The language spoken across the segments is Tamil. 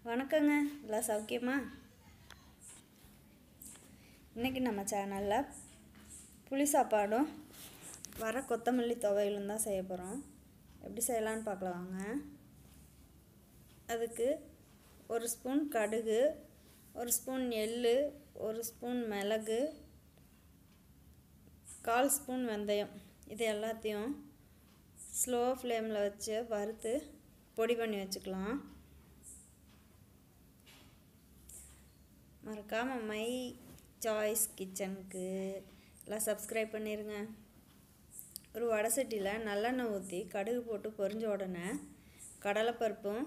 வணக்கங்க எல்லாம் சௌக்கியமா இன்றைக்கி நம்ம சேனலில் புளி சாப்பாடும் வர கொத்தமல்லி துவையலும் தான் செய்ய போகிறோம் எப்படி செய்யலான்னு பார்க்கலாம் வாங்க அதுக்கு ஒரு ஸ்பூன் கடுகு ஒரு ஸ்பூன் எள்ளு ஒரு ஸ்பூன் மிளகு கால் ஸ்பூன் வெந்தயம் இது எல்லாத்தையும் ஸ்லோ ஃப்ளேமில் வச்சு வறுத்து பொடி பண்ணி வச்சுக்கலாம் மறக்காமல் மை சாய்ஸ் கிச்சனுக்கு எல்லாம் சப்ஸ்கிரைப் பண்ணிடுங்க ஒரு வடை சட்டியில் நல்லெண்ணெய் ஊற்றி கடுகு போட்டு பொரிஞ்ச உடனே கடலைப்பருப்பும்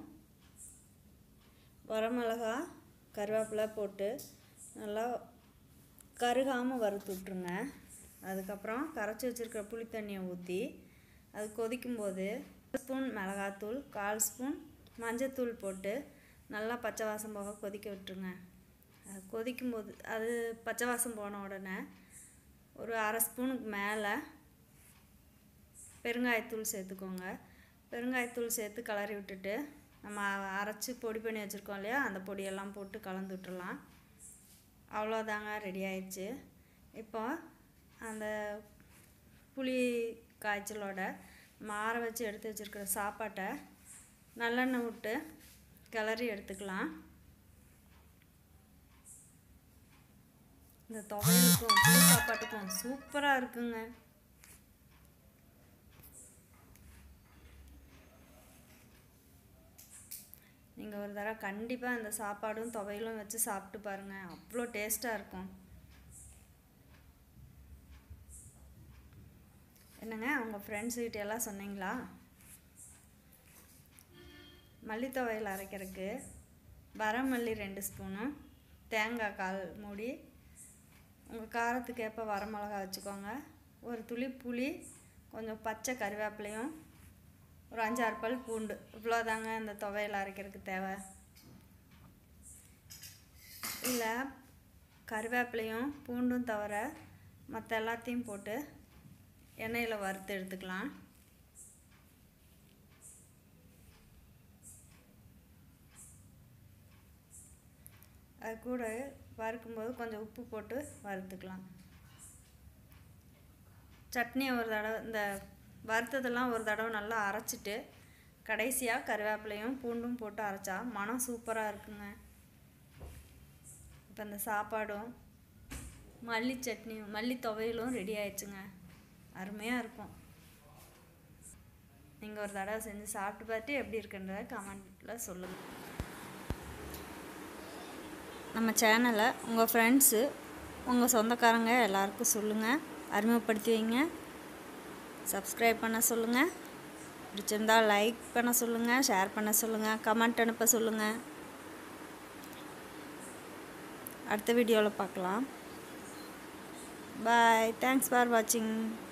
வரமிளகா கருவேப்பிலை போட்டு நல்லா கருகாமல் வறுத்து விட்ருங்க அதுக்கப்புறம் கரைச்சி வச்சுருக்கிற புளி தண்ணியை ஊற்றி அது கொதிக்கும்போது ஒரு ஸ்பூன் மிளகாத்தூள் கால் ஸ்பூன் மஞ்சத்தூள் போட்டு நல்லா பச்சை வாசம் போக கொதிக்க விட்டுருங்க அது கொதிக்கும்போது அது பச்சை வாசம் போன உடனே ஒரு அரை ஸ்பூனுக்கு மேலே பெருங்காயத்தூள் சேர்த்துக்கோங்க பெருங்காயத்தூள் சேர்த்து கிளறி விட்டுட்டு நம்ம அரைச்சி பொடி பண்ணி வச்சுருக்கோம் இல்லையா அந்த பொடியெல்லாம் போட்டு கலந்து விட்டுறலாம் அவ்வளோதாங்க ரெடி ஆயிடுச்சு இப்போ அந்த புளி காய்ச்சலோட மாற வச்சு எடுத்து வச்சுருக்கிற சாப்பாட்டை நல்லெண்ணெய் விட்டு கிளறி எடுத்துக்கலாம் இந்த துவையலுக்கும் புளி சாப்பாட்டுக்கும் சூப்பராக இருக்குங்க நீங்கள் ஒரு தடவை கண்டிப்பாக இந்த சாப்பாடும் துவையலும் வச்சு சாப்பிட்டு பாருங்கள் அவ்வளோ டேஸ்ட்டாக இருக்கும் என்னங்க உங்கள் ஃப்ரெண்ட்ஸுக்கிட்ட எல்லாம் சொன்னீங்களா மல்லி துவையல் அரைக்கிறதுக்கு வரமல்லி ரெண்டு ஸ்பூனும் தேங்காய் கால் மூடி உங்கள் காரத்துக்கு ஏற்ப வரமிளகா வச்சுக்கோங்க ஒரு துளி புளி கொஞ்சம் பச்சை கருவேப்பிலையும் ஒரு அஞ்சாறு பல் பூண்டு இவ்வளோதாங்க இந்த துவையல் அரைக்கிறதுக்கு தேவை இல்லை கருவேப்பிலையும் பூண்டும் தவிர மற்ற எல்லாத்தையும் போட்டு எண்ணெயில் வறுத்து எடுத்துக்கலாம் அது கூட வறுக்கும்போது கொஞ்சம் உப்பு போட்டு வறுத்துக்கலாம் சட்னியை ஒரு தடவை இந்த வறுத்ததெல்லாம் ஒரு தடவை நல்லா அரைச்சிட்டு கடைசியாக கருவேப்பிலையும் பூண்டும் போட்டு அரைச்சா மனம் சூப்பராக இருக்குங்க இப்போ இந்த சாப்பாடும் மல்லி சட்னியும் மல்லி துவையலும் ரெடி ஆயிடுச்சுங்க அருமையாக இருக்கும் நீங்கள் ஒரு தடவை செஞ்சு சாப்பிட்டு பார்த்து எப்படி இருக்குன்றத கமெண்ட்டில் சொல்லுங்கள் நம்ம சேனலை உங்கள் ஃப்ரெண்ட்ஸு உங்கள் சொந்தக்காரங்க எல்லாருக்கும் சொல்லுங்கள் அறிமுகப்படுத்தி வைங்க சப்ஸ்கிரைப் பண்ண சொல்லுங்கள் பிடிச்சிருந்தா லைக் பண்ண சொல்லுங்கள் ஷேர் பண்ண சொல்லுங்கள் கமெண்ட் அனுப்ப சொல்லுங்கள் அடுத்த வீடியோவில் பார்க்கலாம் பாய் தேங்க்ஸ் ஃபார் வாட்சிங்